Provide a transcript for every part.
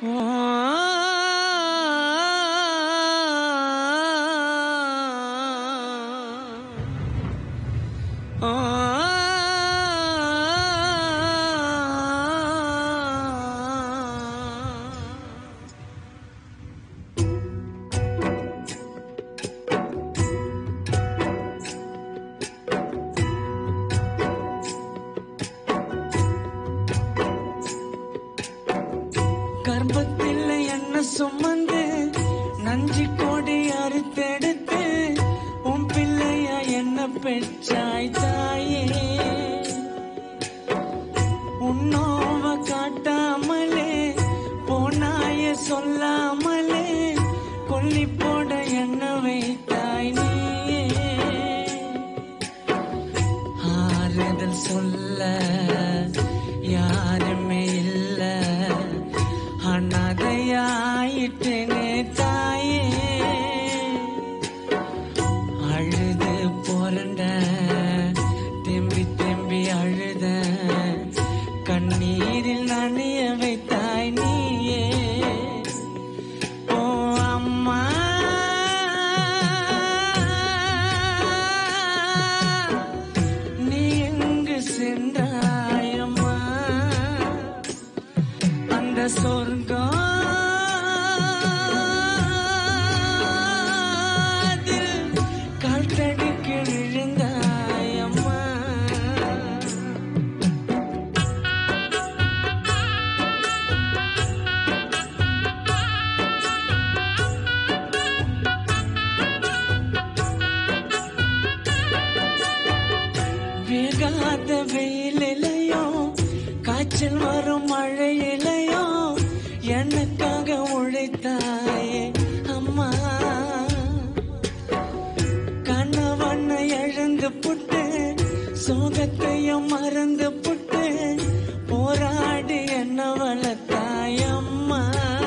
கர்ப்பத்தில் என்ன சுமந்து நஞ்சி கோடி அறுத்தெடுத்து உன் பிள்ளையா என்ன பெற்றாய் தாயே உன்னோவ காட்டாமலே போனாய சொல்லாமலே கொல்லி போட என்ன வைத்தாய் நீயே ஆறுதல் சொல்ல யாருமே இல்ல அனாதையாயிட்டேனே தாயே அழுது போரண்ட திரும்பி திரும்பி அழுத கண்ணீரில் நனைய வைத்தாய் நீயே ஓ அம்மா நீ எங்கு சென்றாயம்மா அந்த சொர்க்கம் அதில் கால்தடிக்கு விழுந்தாயம்மா வேகாத வெயிலையோ காய்ச்சல் வரும் மழையிலையோ எனக்காக உழைத்தாயே அம்மா கணவனை எழுந்து புட்டு சோகத்தையும் மறந்து புட்டு போராடி என்ன வளர்த்தாய் அம்மா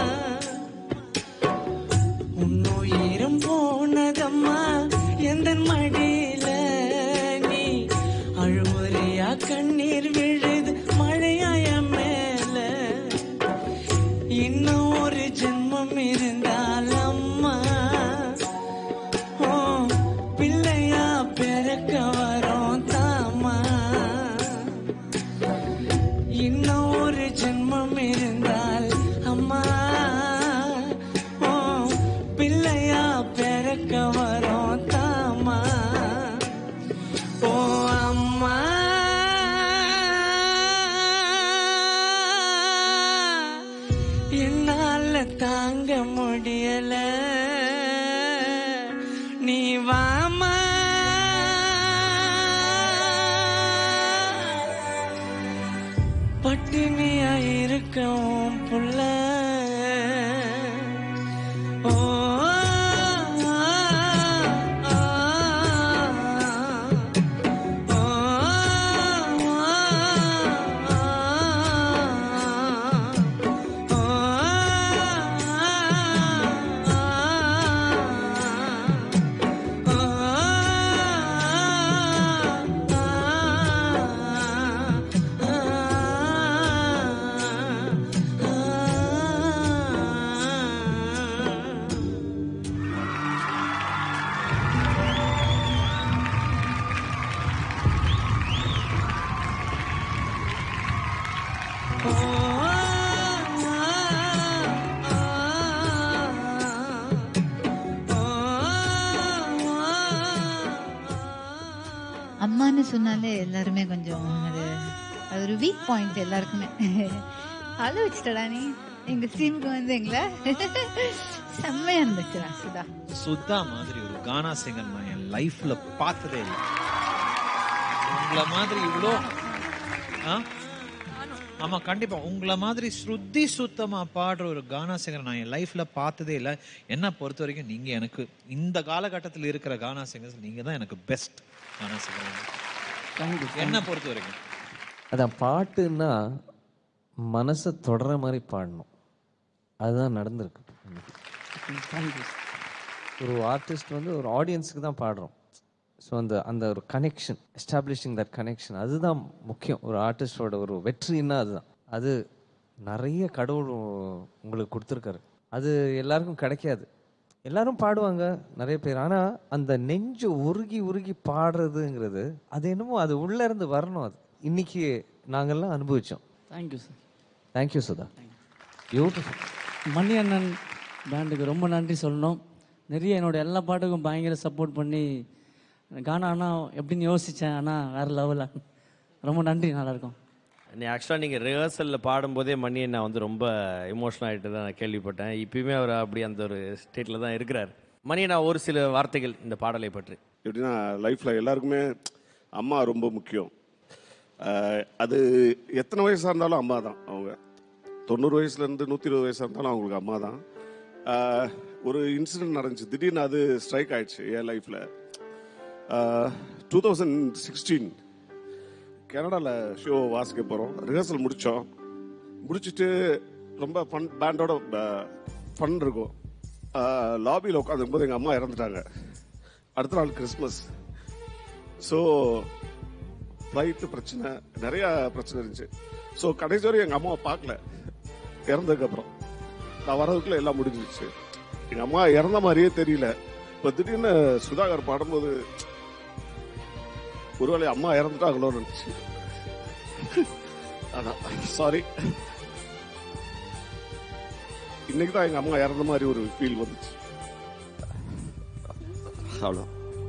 உன்னுயிரும் போனதம்மா எந்த மடியில நீ அழுமுறையா கண்ணீர் விழுது மழையாய மேல இன்னும் ஒரு ஜென்மம் இருந்தால் அம்மா ஓ பிள்ளையா பிறக்க வரோம் தாமா இன்னும் ஒரு ஜென்மம் இருந்தால் அம்மா ஓ பிள்ளையா பிறக்க வரோம் தாமா ஓ அம்மா என்னால தாங்க முடியல நீ வாமா பட்டினியா இருக்கவும் புள்ள ஓ ஆ, ஆ, ஆ, அம்மான்னு சொன்னாலே எல்லாருமே கொஞ்சம் அது அது ஒரு வீக் பாயிண்ட் எல்லாருக்குமே அழ வச்சுட்டடா நீ எங்க சீனுக்கு வந்து எங்களை செம்மையா இருந்துச்சுடா சுதா சுத்தா மாதிரி ஒரு கானா சிங்கர் நான் என் லைஃப்ல பார்த்ததே இல்லை உங்களை மாதிரி இவ்வளோ ஆ? ஆமா கண்டிப்பா உங்களை மாதிரி ஸ்ருதி சுத்தமா பாடுற ஒரு கானா சிங்கர் நான் என் லைஃப்ல பார்த்ததே இல்லை என்ன பொறுத்த வரைக்கும் நீங்க எனக்கு இந்த காலகட்டத்தில் இருக்கிற கானா சிங்கர்ஸ் நீங்க தான் எனக்கு பெஸ்ட் கானா சிங்கர் என்ன பொறுத்த வரைக்கும் அதான் பாட்டுன்னா மனசை தொடர மாதிரி பாடணும் அதுதான் நடந்திருக்கு இன்னைக்கு. ஒரு ஆர்டிஸ்ட் வந்து ஒரு ஆடியன்ஸுக்கு தான் பாடுறோம் ஸோ அந்த அந்த ஒரு கனெக்ஷன் எஸ்டாப்ளிஷிங் தட் கனெக்ஷன் அதுதான் முக்கியம் ஒரு ஆர்டிஸ்டோட ஒரு வெற்றின்னா அதுதான் அது நிறைய கடவுள் உங்களுக்கு கொடுத்துருக்காரு அது எல்லாருக்கும் கிடைக்காது எல்லாரும் பாடுவாங்க நிறைய பேர் ஆனா அந்த நெஞ்சு உருகி உருகி பாடுறதுங்கிறது அது என்னமோ அது உள்ள இருந்து வரணும் அது இன்னைக்கு நாங்கெல்லாம் அனுபவிச்சோம் thank you sir thank you Sudha beautiful Mani அண்ணன் பேண்டுக்கு ரொம்ப நன்றி சொல்லணும் நிறைய என்னோட எல்லா பாட்டுக்கும் பயங்கர சப்போர்ட் பண்ணி கானா அண்ணா எப்படின்னு யோசித்தேன் ஆனால் வேறு லெவலில் ரொம்ப நன்றி நல்லா இருக்கும் நீ ஆக்சுவலாக நீங்கள் ரிஹர்சலில் பாடும்போதே மணி நான் வந்து ரொம்ப எமோஷனல் ஆகிட்டு தான் நான் கேள்விப்பட்டேன் இப்பயுமே அவர் அப்படி அந்த ஒரு ஸ்டேட்டில் தான் இருக்கிறார் மணி நான் ஒரு சில வார்த்தைகள் இந்த பாடலை பற்றி எப்படின்னா லைஃப்பில் எல்லாருக்குமே அம்மா ரொம்ப முக்கியம் அஹ் அது எத்தனை வயசாக இருந்தாலும் அம்மா தான் அவங்க தொண்ணூறு வயசுலேருந்து நூற்றி இருபது வயசாக இருந்தாலும் அவங்களுக்கு அம்மா தான் அஹ் ஒரு இன்சிடென்ட் நடந்துச்சு திடீர்னு அது ஸ்ட்ரைக் ஆயிடுச்சு என் லைஃப்பில் டூ தௌசண்ட் சிக்ஸ்டீன் கனடாவில் ஷோ வாசிக்க போகிறோம் ரிஹர்சல் முடித்தோம் முடிச்சுட்டு ரொம்ப ஃபன் பேண்டோட ஃபன் இருக்கும் லாபியில் உட்காந்துருக்கும்போது எங்கள் அம்மா இறந்துட்டாங்க அடுத்த நாள் கிறிஸ்மஸ் ஸோ ஃப்ளைட்டு பிரச்சனை நிறைய பிரச்சனை இருந்துச்சு ஸோ கடைசி வரையும் எங்கள் அம்மாவை பார்க்கல இறந்ததுக்கப்புறம் நான் வரதுக்குள்ள எல்லாம் முடிஞ்சிருச்சு எங்கள் அம்மா இறந்த மாதிரியே தெரியல இப்போ திடீர்னு சுதாகர் பாடும்போது ஒருவேளை அம்மா இறந்துட்டாங்களோன்னு இருந்துச்சு அதான் சாரி இன்னைக்கு தான் எங்கள் அம்மா இறந்த மாதிரி ஒரு ஃபீல் வந்துச்சு அவ்வளோ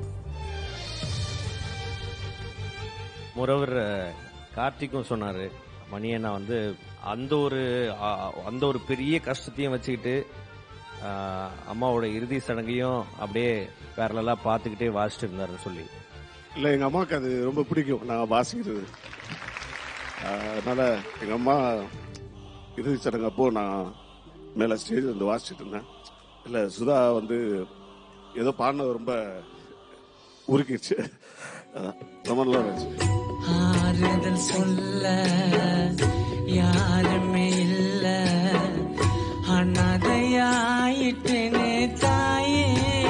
மொரோவர் கார்த்திக்கும் சொன்னார் மணி அண்ணா வந்து அந்த ஒரு ஆ, அந்த ஒரு பெரிய கஷ்டத்தையும் வச்சுக்கிட்டு ஆ, அம்மாவோட இறுதி சடங்கையும் அப்படியே பேரலாக பார்த்துக்கிட்டே வாசிச்சுட்டு இருந்தாருன்னு சொல்லி இல்லை எங்கள் அம்மாவுக்கு அது ரொம்ப பிடிக்கும் நான் வாசிக்கிறது ஆஹ் அதனால எங்கள் அம்மா இறுதி சடங்கு அப்போ நான் மேலே ஸ்டேஜ் வந்து வாசிச்சுட்டு இருந்தேன் இல்லை சுதா வந்து ஏதோ பாடினது ரொம்ப உருக்கிடுச்சு அதான் ரொம்ப நல்லா இருந்துச்சு ஆறுதல் சொல்ல யாருமே இல்ல அனாதையாயிட்டேனே தாயே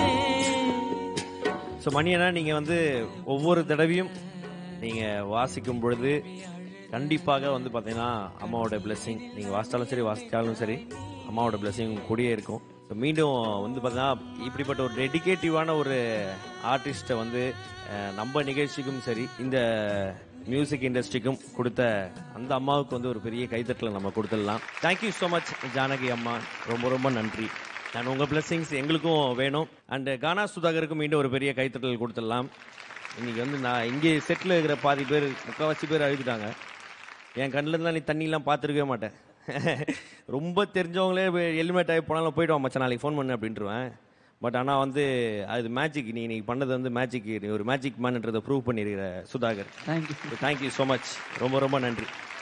ஸோ மணி அண்ணா நீங்கள் வந்து ஒவ்வொரு தடவையும் நீங்கள் வாசிக்கும் பொழுது கண்டிப்பாக வந்து பார்த்தீங்கன்னா அம்மாவோட பிளெஸிங் நீங்கள் வாசித்தாலும் சரி வாசித்தாலும் சரி அம்மாவோட பிளெஸிங் கூடயே இருக்கும் ஸோ மீண்டும் வந்து பார்த்தீங்கன்னா இப்படிப்பட்ட ஒரு டெடிகேட்டிவான ஒரு ஆர்டிஸ்ட்டை வந்து அஹ், நம்ம நிகழ்ச்சிக்கும் சரி இந்த மியூசிக் இண்டஸ்ட்ரிக்கும் கொடுத்த அந்த அம்மாவுக்கு வந்து ஒரு பெரிய கைத்தட்டலை நம்ம கொடுத்துடலாம் தேங்க்யூ ஸோ மச் ஜானகி அம்மா ரொம்ப ரொம்ப நன்றி அண்ட் உங்கள் பிளெஸிங்ஸ் எங்களுக்கும் வேணும் அண்ட் கானா சுதாகருக்கும் மீண்டும் ஒரு பெரிய கைத்தட்டல் கொடுத்துடலாம் இன்னைக்கு வந்து நான் இங்கே செட்டில் இருக்கிற பாதி பேர் முக்கால்வாசி பேர் அழுதுட்டாங்க என் கண்ணில் இருந்தால் நீ தண்ணிலாம் பார்த்துருக்கவே மாட்டேன் ரொம்ப தெரிஞ்சவங்களே ஹெல்மெட் ஆகி போனாலும் போயிடுவான் மச்சான் நாளைக்கு ஃபோன் பண்ணு அப்படின்ட்டுருவேன் பட் ஆனால் வந்து அது மேஜிக் நீ இன்னைக்கு பண்ணது வந்து மேஜிக் நீ ஒரு மேஜிக் மேன்ன்றதை ப்ரூவ் பண்ணியிருக்கிற Sudhakar thank you thank you so much ரொம்ப ரொம்ப நன்றி